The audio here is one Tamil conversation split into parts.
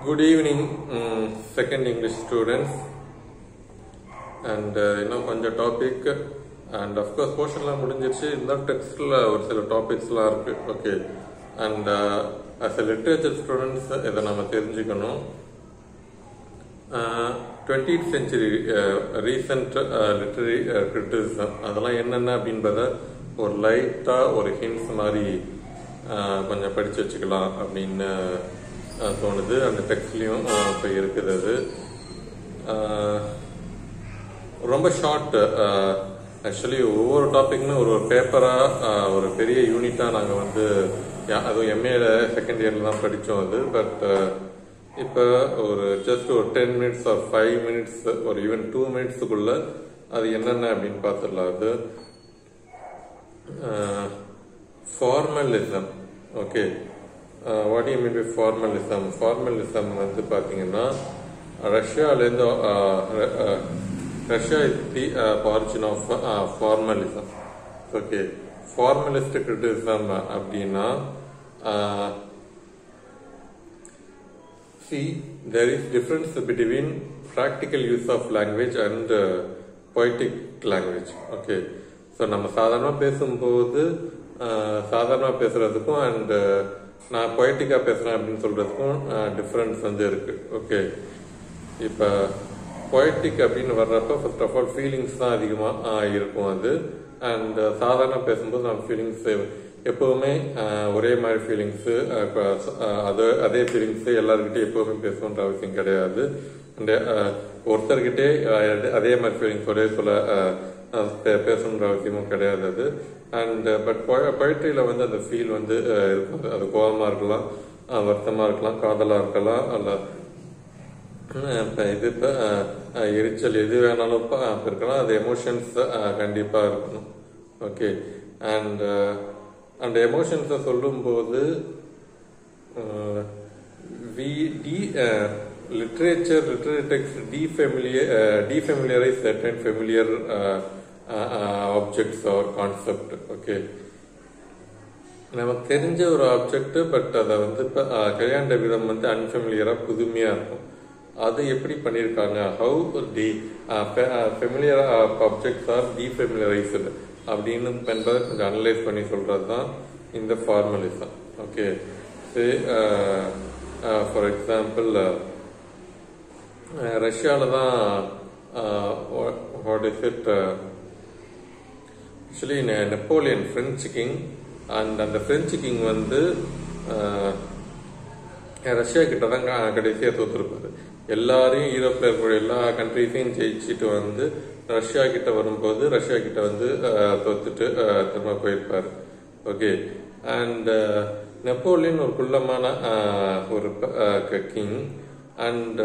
Good evening, um, second English students. And இன்னும் கொஞ்சம் டாபிக் அண்ட் அஃப்கோர்ஸ் போர்ஷன்லாம் முடிஞ்சிருச்சு இந்த டெக்ஸ்டில் ஒரு சில டாபிக்ஸ்லாம் இருக்கு okay and as a literature students இதை நம்ம தெரிஞ்சுக்கணும் twenty century recent literary criticism அதெல்லாம் என்னென்ன அப்படின்றத ஒரு லைட்டாக ஒரு ஹிண்ட்ஸ் மாதிரி uh, கொஞ்சம் படித்து வச்சுக்கலாம் அப்படின்னு uh, தோணுது அந்த டெக்ஸ்ட்லேயும் இப்போ இருக்குது அது Uh, ரொம்ப ஷார்ட் ஆக்சுவலி ஒவ்வொரு டாபிக்னு ஒரு ஒரு பேப்பராக ஒரு பெரிய யூனிட்டாக நாங்கள் வந்து யா- அதுவும் எம்ஏல செகண்ட் இயரில் தான் படித்தோம் அது பட் இப்போ ஒரு ஜஸ்ட் ஒரு ten minutes or five minutes ஒரு ஈவன் டூ மினிட்ஸுக்குள்ள அது என்னென்ன அப்படின்னு பார்த்துடலாம் அது formalism okay what you mean by formalism formalism வந்து பார்த்தீங்கன்னா ரஷ்யாலேருந்து Russia is the origin of formalism okay formalist criticism அப்படின்னா uh, See, there is difference between practical use of language and uh, poetic language. Okay. So நம்ம சாதாரணமாக பேசும்போது சாதாரணமாக பேசுறதுக்கும் அண்ட் நான் பொயட்டிக்காக பேசுகிறேன் அப்படின்னு சொல்றதுக்கும் டிஃப்ரென்ஸ் வந்து இருக்கு ஓகே இப்போ பொயட்டிக் அப்படின்னு வர்றப்ப ஃபர்ஸ்ட் ஆஃப் ஆல் ஃபீலிங்ஸ் தான் அதிகமாக இருக்கும் அது அண்ட் சாதாரண பேசும்போது நம்ம ஃபீலிங்ஸ் எப்பவுமே ஆஹ், ஒரே மாதிரி ஃபீலிங்ஸு அது அதே ஃபீலிங்ஸு எல்லாருக்கிட்டையும் எப்பவுமே பேசணுன்ற அவசியம் கிடையாது And, ஆஹ், ஒருத்தர்கிட்டே ஆஹ், அதே மாதிரி ஃபீலிங்ஸ் ஒரே சொல்ல ஆஹ், ஆஹ், பே- பேசணுன்ற அவசியமும் கிடையாது அது அண்ட் பட் பொயட்ரியில் வந்து அந்த ஃபீல் வந்து ஆஹ், இருக்கும் அது கோபமாக இருக்கலாம் ஆஹ், வருத்தமா இருக்கலாம் காதலாக இருக்கலாம் அல்ல அஹ் இப்ப இது இப்ப, அஹ், அஹ், எரிச்சல் எது வேணாலும் இப்ப, அஹ், இப்ப இருக்கலாம் அது எமோஷன்ஸ் கண்டிப்பா இருக்கணும் ஓகே அண்ட் அந்த எமோஷன்ஸை சொல்லும்போது we the literature literary text defamiliar defamiliarize certain familiar objects or concept okay நமக்கு தெரிஞ்ச ஒரு ஆப்ஜெக்ட் பட் அதை வந்து இப்போ கையாண்ட விதம் வந்து அன்ஃபெமிலியராக புதுமையாக இருக்கும் அது எப்படி பண்ணியிருக்காங்க how the familiar objects are defamiliarized அப்படின்னு என்பதை கொஞ்சம் அனலைஸ் பண்ணி சொல்கிறது தான் இந்த ஃபார்மலிசம் ஓகே ஃபார் எக்ஸாம்பிள் ரஷ்யாவில் தான் what is it actually Napoleon French king and அந்த பிரெஞ்சு கிங் வந்து அஹ், ரஷ்யா கிட்ட தான் க- கடைசியா தோத்துருப்பாரு எல்லாரையும் யூரோப்ல இருக்கிற எல்லா கண்ட்ரீஸையும் ஜெயிச்சுட்டு வந்து ரஷ்யா கிட்ட வரும்போது ரஷ்யா கிட்ட வந்து அஹ், தோத்துட்டு அஹ், திரும்ப போயிருப்பாரு ஓகே அண்ட் நெப்போலியன் ஒரு குள்ளமான அஹ், ஒரு king and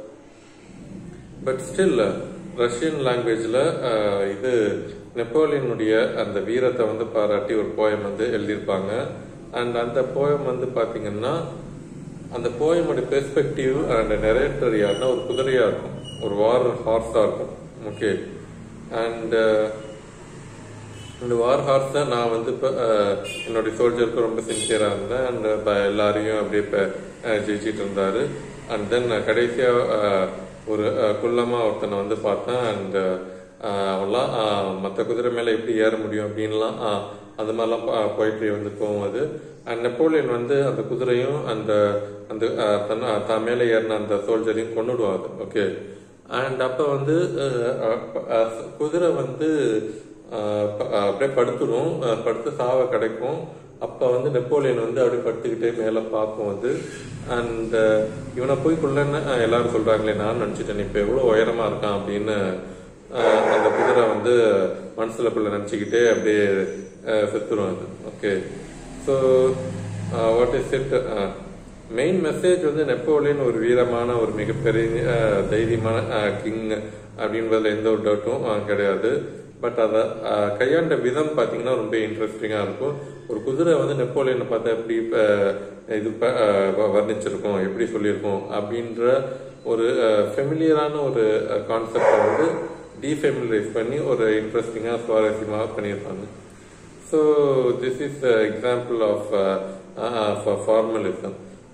but still Russian லாங்குவேஜில் இது நெப்போலியனுடைய அந்த வீரத்தை வந்து பாராட்டி ஒரு போயம் வந்து எழுதியிருப்பாங்க அண்ட் அந்த போயம் வந்து பார்த்தீங்கன்னா அந்த போயமோட பெர்ஸ்பெக்டிவ் அண்ட் நெரேட்டர் யாருன்னா ஒரு குதிரையா இருக்கும் ஒரு வார் ஹார்ஸா இருக்கும் ஓகே அண்ட் இந்த வார் ஹார்ஸ் தான் நான் வந்து இப்போ என்னுடைய சோல்ஜருக்கு ரொம்ப சின்சியராக இருந்தேன் அண்ட் எல்லாரையும் அப்படியே இப்போ ஜெயிச்சிட்டு இருந்தாரு அண்ட் தென் கடைசியாக ஒரு அஹ், குள்ளமா ஒருத்தனை வந்து பார்த்தேன் அண்ட் அவன்லாம் மற்ற குதிரை மேலே எப்படி ஏற முடியும் அப்படின்லாம் அஹ், அந்த மாதிரிலாம் போயிட்டு வந்து போகும் அது அண்ட் நெப்போலியன் வந்து அந்த குதிரையும் அந்த அந்த அஹ், தன் தான் மேலே ஏறின அந்த சோல்ஜரையும் கொண்டுடுவாங்க ஓகே அண்ட் அப்போ வந்து அஹ், அஹ், அஹ், குதிரை வந்து ஆஹ் ப- ஆஹ் அப்படியே படுத்துடும் ஆஹ் படுத்து சாவ கிடைக்கும் அப்ப வந்து நெப்போலியன் வந்து அப்படியே படுத்துக்கிட்டே மேல பார்க்கும் அது அண்ட் இவனை போய் கொள்ளன்னு ஆஹ் எல்லாரும் சொல்றாங்களே நான் நினைச்சிட்டேன் இப்ப எவ்வளவு உயரமா இருக்கான் அப்படின்னு ஆஹ் அந்த குதிரை வந்து மனசுலக்குள்ள நினைச்சுக்கிட்டே அப்படியே ஆஹ் செத்துரும் அது okay so what is it main message வந்து நெப்போலியன் ஒரு வீரமான ஒரு மிகப்பெரிய அஹ், தைரியமான கிங் அப்படின்றதுல எந்த ஒரு டவுட்டும் கிடையாது பட் அதை அஹ், கையாண்ட விதம் பார்த்தீங்கன்னா ரொம்ப இன்ட்ரெஸ்டிங்காக இருக்கும் ஒரு குதிரை வந்து நெப்போலியனை பார்த்தா எப்படி அஹ், இது ப- அஹ், வ- வர்ணிச்சிருக்கோம் எப்படி சொல்லியிருக்கோம் அப்படின்ற ஒரு ஃபெமிலியரான ஒரு கான்செப்டை வந்து டீஃபெமிலரைஸ் பண்ணி ஒரு இன்ட்ரெஸ்டிங்காக சுவாரஸ்யமாக பண்ணியிருப்பாங்க so this is example of formalism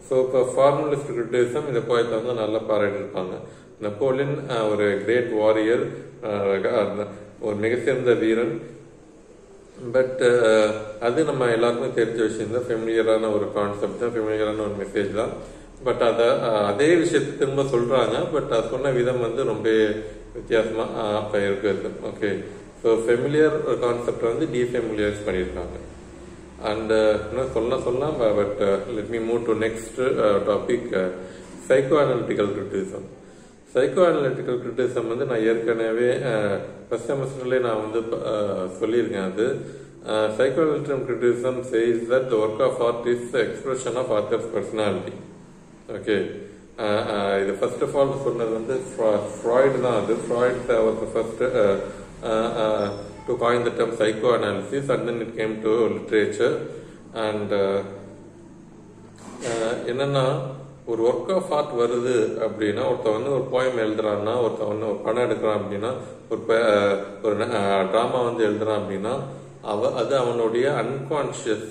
so இப்போ ஃபார்மலிஸ்ட் கிரிட்டிசம் இந்த போயத்தை வந்து நல்லா பாராட்டியிருப்பாங்க நெப்போலியன் அஹ், ஒரு கிரேட் வாரியர் ஒரு மிக சிறந்த வீரன் பட் அது நம்ம எல்லாருக்குமே தெரிஞ்ச விஷயம் தான் ஃபெமிலியரான ஒரு கான்செப்ட் தான் ஃபெமிலியரான ஒரு மெசேஜ் தான் பட் அதை அதே விஷயத்தை திரும்ப சொல்றாங்க பட் அது சொன்ன விதம் வந்து ரொம்ப வித்தியாசமா அஹ், அப்ப இருக்குது ஓகே ஸோ ஃபெமிலியர் கான்செப்ட் வந்து டீஃபெமிலியர்ஸ் பண்ணியிருக்காங்க அண்ட் இன்னும் சொல்ல சொல்லலாம் but let me move to next topic psycho analytical criticism psycho analytical criticism வந்து நான் ஏற்கனவே ஃபர்ஸ்ட் செமஸ்டர்லேயே நான் வந்து அஹ், சொல்லியிருக்கேன் அது psycho analytical criticism says that the work of art is expression of author's personality okay இது ஃபர்ஸ்ட் ஆஃப் ஆல் சொன்னது வந்து ஃப்ராய்டு தான் அது Freud was first to coin the term psycho analysis and then it came to literature and என்னன்னா ஒரு ஒர்க் ஆஃப் ஆர்ட் வருது அப்படின்னா ஒருத்தன் வந்து ஒரு போயம் எழுதுறான்னா ஒருத்தன் வந்து ஒரு படம் எடுக்கிறான் அப்படின்னா ஒரு ப- ஒரு ட்ராமா வந்து எழுதுறான் அப்படின்னா அவ அது அவனுடைய அன்கான்ஷியஸ்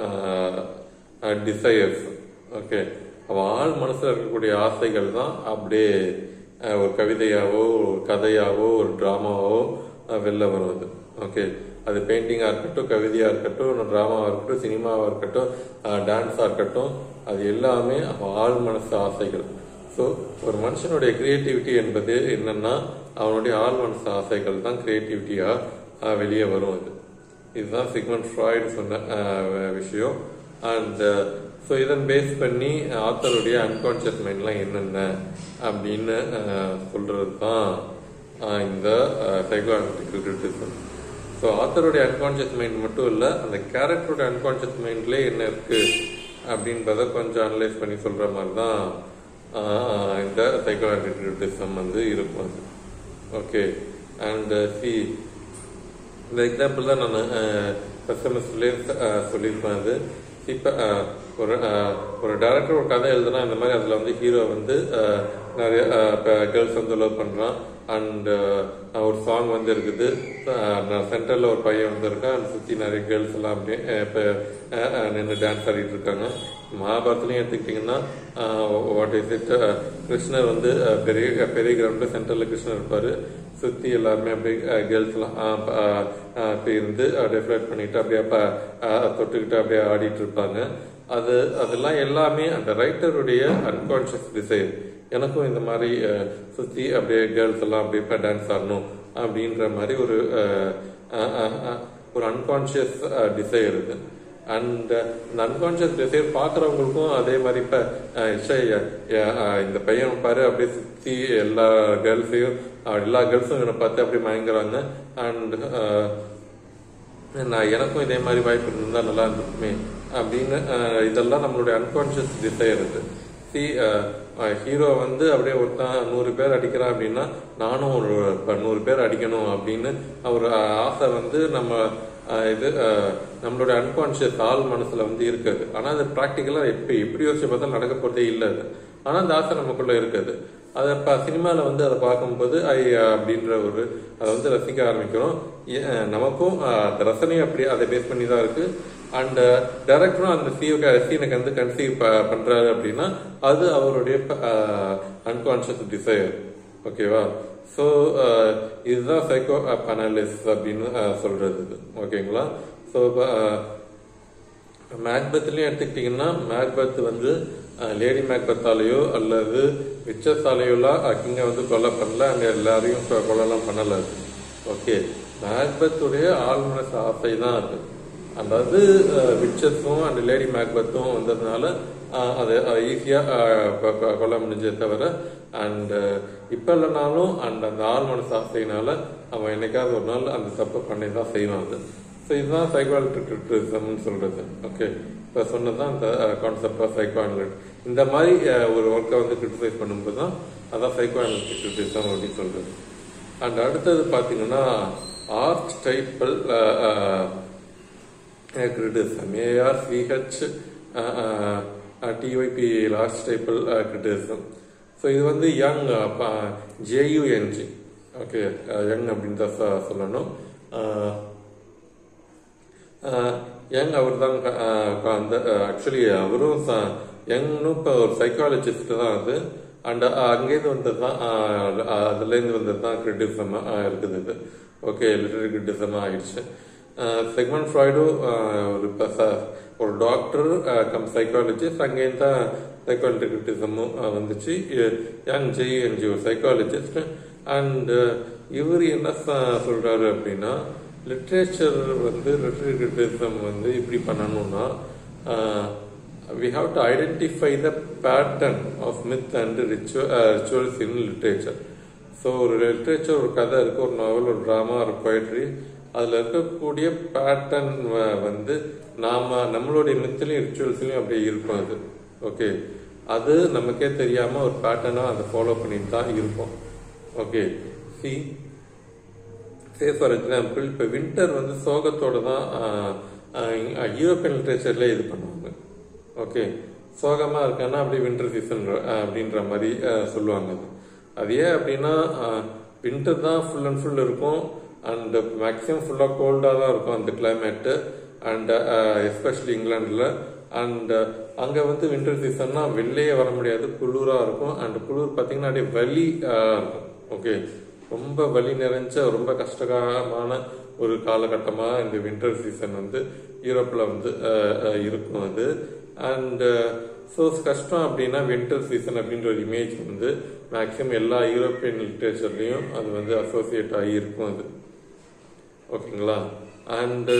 டிசையர்ஸ் ஓகே அவன் ஆள் மனசுல இருக்கக்கூடிய ஆசைகள் தான் அப்படியே அஹ், ஒரு கவிதையாவோ ஒரு கதையாவோ ஒரு டிராமாவோ வெளில வரும் அது ஓகே அது பெயிண்டிங்கா இருக்கட்டும் கவிதையா இருக்கட்டும் டிராமாவா இருக்கட்டும் சினிமாவா இருக்கட்டும் டான்ஸா இருக்கட்டும் அது எல்லாமே அவன் ஆள் மனசு ஆசைகள் ஸோ ஒரு மனுஷனுடைய கிரியேட்டிவிட்டி என்பது என்னன்னா அவனுடைய ஆள் மனசு ஆசைகள் தான் கிரியேட்டிவிட்டியா வெளியே வரும் அது இதுதான் சிக்மண்ட் ஃப்ராய்டு சொன்ன அஹ், விஷயம் அண்ட் ஸோ இதன் பேஸ் பண்ணி ஆத்தருடைய அன்கான்சியஸ் மைண்ட்லாம் என்னென்ன அப்படின்னு அஹ், சொல்றது தான் அஹ், இந்த சைக்கோஅனாலிட்டிக்கல் கிரிட்டிசம் ஸோ ஆத்தருடைய அன்கான்சியஸ் மைண்ட் மட்டும் இல்லை அந்த கேரக்டருடைய அன்கான்சியஸ் மைண்ட்லேயே என்ன இருக்கு அப்படின்றத கொஞ்சம் அனலைஸ் பண்ணி சொல்ற மாதிரி தான் அஹ், இந்த சைக்கோஅனாலிட்டிக்கல் கிரிட்டிசம் வந்து இருக்கும் அது ஓகே அண்ட் சி இந்த எக்ஸாம்பிள் தான் நான் ஃபர்ஸ்ட் செமஸ்டர்லேயே சொல்லியிருப்பேன் அது இப்போ ஒரு அஹ், ஒரு டேரக்டர் ஒரு கதை எழுதுனா இந்த மாதிரி அதில் வந்து ஹீரோ வந்து அஹ், நிறைய கேர்ள்ஸ் வந்து லவ் பண்ணுறான் அண்ட் ஒரு சாங் வந்து இருக்குது சென்டரில் ஒரு பையன் வந்து இருக்கான் அதை சுற்றி நிறைய கேர்ள்ஸ் எல்லாம் அப்படியே இப்போ நின்று டான்ஸ் ஆடிட்டு இருக்காங்க மகாபாரத்லையும் எடுத்துக்கிட்டிங்கன்னா வாட் இஸ் இட் கிருஷ்ணர் வந்து அஹ், பெரிய பெரிய கிரவுண்டில் சென்டரில் கிருஷ்ணர் இருப்பார் சுற்றி எல்லாருமே அப்படியே கேர்ள்ஸ்லாம் அப்படி இருந்து அப்படியே ஃப்ளட் பண்ணிட்டு அப்படியே அப்ப, அஹ், தொட்டுக்கிட்டு அப்படியே ஆடிட்டு இருப்பாங்க அது அதெல்லாம் எல்லாமே அந்த ரைட்டருடைய அன்கான்ஷியஸ் டிசைர் எனக்கும் இந்த மாதிரி அஹ், சுத்தி அப்படியே கேர்ள்ஸ் எல்லாம் அப்படியே டான்ஸ் ஆடணும் அப்படின்ற மாதிரி ஒரு அஹ், அஹ், அஹ், அஹ், ஒரு அன்கான்ஷியஸ் டிசைர் இது அண்ட் இந்த அன்கான்ஷியஸ் டிசைர் பார்க்குறவங்களுக்கும் அதே மாதிரி இப்போ இந்த பையன் பாரு அப்படியே சுற்றி எல்லா கேர்ள்ஸையும் எல்லா கேர்ள்ஸும் இவனை பார்த்து அப்படியே மயங்குறாங்க அண்ட் நான் எனக்கும் இதே மாதிரி வாய்ப்பு இருந்தால் நல்லா இருந்திருக்குமே அப்படின்னு அஹ், இதெல்லாம் நம்மளுடைய அன்கான்ஷியஸ் டிசைர் இது சி ஹீரோ வந்து அப்படியே ஒருத்தன் நூறு பேர் அடிக்கிறான் அப்படின்னா நானும் ஒரு இப்ப நூறு பேர் அடிக்கணும் அப்படின்னு ஒரு அஹ், ஆசை வந்து நம்ம அஹ், இது அஹ், நம்மளுடைய அன்கான்ஷியஸ் ஆள் மனசுல வந்து இருக்குது ஆனா அது ப்ராக்டிக்கலா எப்படி எப்படி யோசிச்சு பார்த்தா நடக்க போறதே இல்லை அது ஆனா அந்த ஆசை நமக்குள்ள இருக்குது அதை இப்போ சினிமாவில் வந்து அதை பார்க்கும்போது ஐ அப்படின்ற ஒரு அதை வந்து ரசிக்க ஆரம்பிக்கிறோம் ஏ- அஹ் நமக்கும் அஹ், அந்த ரசனையும் அப்படி அதை பேஸ் பண்ணி தான் இருக்கு அண்ட் டைரக்டரும் அந்த சீ சீனுக்கு வந்து கன்சீவ் பண்றாரு அப்படின்னா அது அவருடைய அன்கான்ஷியஸ் டிசைர் ஓகேவா ஸோ இதுதான் சைக்கோ அனாலிஸ் அப்படின்னு அஹ், சொல்றது இது ஓகேங்களா ஸோ இப்போ மேக்பத்லயும் எடுத்துக்கிட்டீங்கன்னா மேக்பத் வந்து லேடி மேக்பத்தாலேயோ அல்லது விச்சஸாலேயோலாம் கிங்கை வந்து கொலை பண்ணல அங்க எல்லாரையும் கொ- கொலைலாம் பண்ணல அது ஓகே மேக்பத்துடைய ஆழ்மனசு ஆசை தான் அது அதாவது விச்சஸும் அண்ட் லேடி மேக்பத்தும் வந்ததுனால அஹ், அதை ஈஸியாக கொல்ல முடிஞ்சே தவிர அண்ட் இப்போ இல்லைனாலும் அண்ட் அந்த ஆள் மனசு ஆசையினால அவன் என்னைக்காவது ஒரு நாள் அந்த தப்பை பண்ணி தான் செய்வான் அது ஸோ இதுதான் சைக்காலஜிசம்னு சொல்றது ஓகே இப்போ சொன்னதான் இந்த கான்செப்ட் ஆஃப் சைக்கோ இந்த மாதிரி அஹ், ஒரு ஒர்க்கை வந்து கிரிட்டிசைஸ் பண்ணும்போது தான் அதான் சைக்கோ அனலிட்டிக் கிரிட்டிசம் அப்படின்னு சொல்றது அண்ட் அடுத்தது பார்த்தீங்கன்னா archetypal criticism A R C H T Y P archetypal criticism so இது வந்து யங் ஜேயுஎன்ஜி ஓகே யங் அப்படின்னு தான் சொ- சொல்லணும் அஹ், யங் அவர் தான் அந்த ஆக்சுவலி அவரும் யங்னு இப்போ ஒரு சைக்காலஜிஸ்ட் தான் அது அண்ட் அங்கேருந்து வந்தது தான் அதுலேருந்து வந்தது தான் கிரிட்டிசமாக இருக்குது இது ஓகே லிட்டரரி கிரிட்டிசமாக ஆயிடுச்சு செக்மெண்ட் ஃப்ராய்டும் ஒரு ப- ஒரு டாக்டர் கம் சைக்காலஜிஸ்ட் அங்கேருந்து தான் சைக்காலஜி கிரிட்டிசமும் வந்துச்சு யங் ஜெய்என்ஜி ஒரு சைக்காலஜிஸ்ட் அண்ட் இவர் என்ன ச- சொல்றாரு அப்படின்னா லிட்ரேச்சர் வந்து லிட்ரரி கிரிட்டிசம் வந்து இப்படி பண்ணணும்னா we have to identify the pattern of myth and ritual, uh, rituals in literature so ஒரு லிட்ரேச்சர் ஒரு கதை இருக்கு ஒரு நாவல் ஒரு ட்ராமா ஒரு poetry அதில் இருக்கக்கூடிய பேட்டர்ன் வந்து நாம நம்மளுடைய மித்திலையும் ரிச்சுவல்ஸ்லையும் அப்படியே இருக்கும் அது ஓகே அது நமக்கே தெரியாமல் ஒரு பேட்டர்னாக அதை ஃபாலோ பண்ணிட்டு தான் இருப்போம் okay see say for example இப்போ வின்டர் வந்து சோகத்தோட தான் யூரோப்பியன் லிட்ரேச்சர்ல இது பண்ணுவாங்க ஓகே சோகமாக இருக்கான்னா அப்படியே வின்டர் சீசன் அப்படின்ற மாதிரி அஹ், சொல்லுவாங்க அது அது ஏன் அப்படின்னா வின்டர் தான் ஃபுல் அண்ட் ஃபுல் இருக்கும் அண்ட் மேக்ஸிமம் ஃபுல்லாக கோல்டாக தான் இருக்கும் அந்த கிளைமேட்டு அண்ட் எஸ்பெஷலி இங்கிலாண்டில் அண்ட் அங்கே வந்து வின்டர் சீசன்னா வெளியே வர முடியாது குளிராக இருக்கும் அண்ட் குளிர் பார்த்தீங்கன்னா அப்படியே வலி அஹ், இருக்கும் ஓகே ரொம்ப வலி நிறைஞ்ச ரொம்ப கஷ்டகரமான ஒரு காலகட்டமாக இந்த வின்டர் சீசன் வந்து யூரோப்பில் வந்து அஹ், அஹ், இருக்கும் அது அண்ட் ஸோ கஷ்டம் அப்படின்னா வின்டர் சீசன் அப்படின்ற ஒரு இமேஜ் வந்து மேக்ஸிமம் எல்லா யூரோப்பியன் லிட்ரேச்சர்லையும் அது வந்து அசோசியேட் ஆகி இருக்கும் அது ஓகேங்களா அண்டு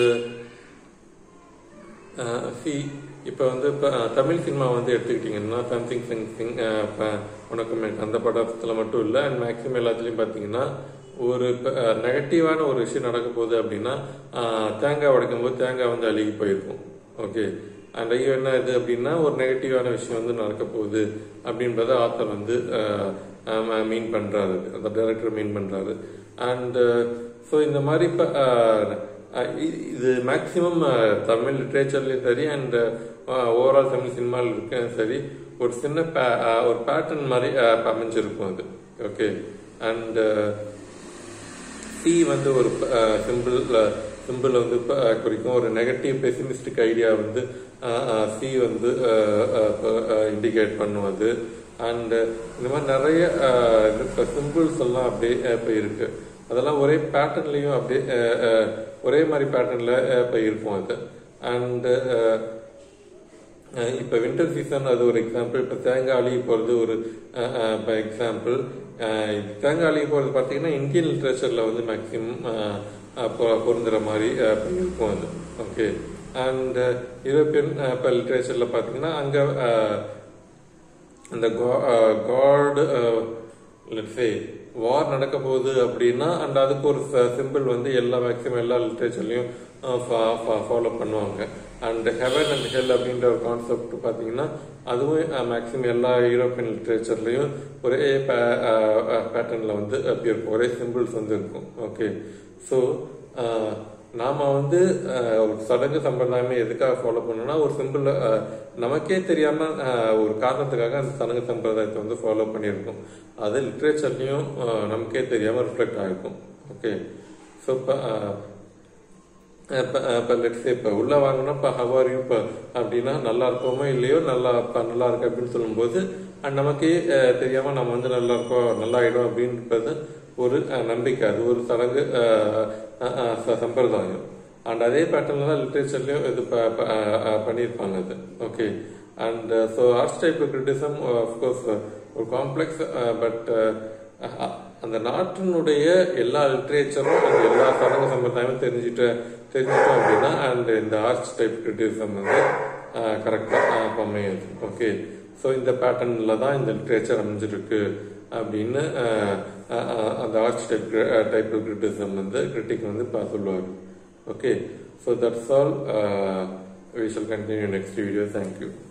சி இப்போ வந்து இப்போ தமிழ் சினிமா வந்து எடுத்துக்கிட்டிங்கன்னா சம்திங் சிங் சிங் இப்போ உனக்கு எனக்கு அந்த படத்தில் மட்டும் இல்லை அண்ட் மேக்ஸிமம் எல்லாத்துலேயும் பார்த்தீங்கன்னா ஒரு நெகட்டிவான ஒரு விஷயம் நடக்க போகுது அப்படின்னா அஹ், தேங்காய் உடைக்கும் போது தேங்காய் வந்து அழுகி போயிருக்கும் ஓகே அண்ட் ஐயோ என்ன இது அப்படின்னா ஒரு நெகட்டிவான விஷயம் வந்து நடக்க போகுது அப்படின்றத ஆத்தர் வந்து மீன் பண்றாரு அந்த டைரக்டர் மீன் பண்றாரு அண்ட் ஸோ இந்த மாதிரி இப்போ இது மேக்சிமம் தமிழ் லிட்ரேச்சர்லயும் சரி அண்ட் ஓவரால் தமிழ் சினிமாவில் இருக்க சரி ஒரு சின்ன pa- அஹ், ஒரு பேட்டர்ன் மாதிரி அஹ், அமைஞ்சிருக்கும் அது ஓகே அண்ட் சி வந்து ஒரு சிம்பிள் சிம்பிள் வந்து அஹ், குறிக்கும் ஒரு நெகட்டிவ் பெசிமிஸ்டிக் ஐடியா வந்து சி வந்து இண்டிகேட் பண்ணும் அது அண்ட் இந்த மாதிரி நிறைய சிம்பிள்ஸ் எல்லாம் அப்படியே இப்போ இருக்கு அதெல்லாம் ஒரே பேட்டர்ன்லயும் அப்படியே அஹ், அஹ், ஒரே மாதிரி பேட்டர்ன்ல இப்போ இருக்கும் அது அண்ட் அஹ் இப்ப வின்டர் சீசன் அது ஒரு எக்ஸாம்பிள் இப்ப தேங்காய் அழுகி போறது ஒரு எக்ஸாம்பிள் தேங்காய் அழுகி போறது பாத்தீங்கன்னா இந்தியன் லிட்ரேச்சர்ல வந்து மேக்சிமம் பொருந்துற மாதிரி அஹ், இருக்கும் அது ஓகே அண்ட் யூரோப்பியன் இப்போ லிட்ரேச்சர்ல பாத்தீங்கன்னா அங்க அஹ், அந்த காட் லெட்ஸே வார் நடக்க போகுது அப்படின்னா அண்ட் அதுக்கு ஒரு சிம்பிள் வந்து எல்லா மேக்ஸிமம் எல்லா லிட்ரேச்சர்லையும் ஃபாலோ பண்ணுவாங்க அண்ட் ஹெவன் அண்ட் ஹெல் அப்படின்ற ஒரு கான்செப்ட் பார்த்தீங்கன்னா அதுவும் மேக்ஸிமம் எல்லா யூரோப்பியன் லிட்ரேச்சர்லையும் ஒரே பேட்டர்னில் வந்து அப்படி இருக்கும் ஒரே சிம்பிள்ஸ் வந்து இருக்கும் ஓகே ஸோ நாம வந்து அஹ், ஒரு சடங்கு சம்பிரதாயமே எதுக்காக ஃபாலோ பண்ணணும்னா ஒரு சிம்பிள் நமக்கே தெரியாம அஹ், ஒரு காரணத்துக்காக அந்த சடங்கு சம்பிரதாயத்தை வந்து ஃபாலோ பண்ணியிருக்கோம் அது லிட்ரேச்சர்லயும் நமக்கே தெரியாம ரிஃப்ளெக்ட் ஆகிருக்கும் ஓகே ஸோ இப்போ இப்போ லெட்ஸ் இப்போ உள்ள வாங்கினா இப்போ ஹவாரியும் இப்போ அப்படின்னா நல்லா இருக்கோமோ இல்லையோ நல்லா இப்போ நல்லா இருக்கு அப்படின்னு சொல்லும்போது அண்ட் நமக்கே அஹ், தெரியாம நம்ம வந்து நல்லா இருக்கோம் நல்லா ஆயிடும் அப்படின்றது ஒரு அஹ், நம்பிக்கை அது ஒரு சடங்கு அஹ், அஹ், அஹ், ச- சம்பிரதாயம் அண்ட் அதே பேட்டர்ல தான் லிட்ரேச்சர்லயும் இது ப- ப- அஹ், அஹ், பண்ணியிருப்பாங்க அது okay and so archetype criticism of course ஒரு காம்ப்ளெக்ஸ் பட் அந்த நாட்டினுடைய எல்லா லிட்ரேச்சரும் அந்த எல்லா சடங்கு சம்பிரதாயமும் தெரிஞ்சுட்டு தெரிஞ்சுட்டோம் அப்படின்னா அண்ட் இந்த ஆர்ட்ஸ் டைப் கிரிட்டிசம் வந்து கரெக்டாக அமையுது ஓகே ஸோ இந்த பேட்டர்ன்ல தான் இந்த லிட்ரேச்சர் அமைஞ்சிருக்கு அப்படின்னு அஹ், அஹ், அஹ், அந்த ஆர்ட்ஸ் டைப் டைப் கிரிட்டிசம் வந்து கிரிட்டிக் வந்து பா- சொல்லுவார் okay so that's all we shall continue next video thank you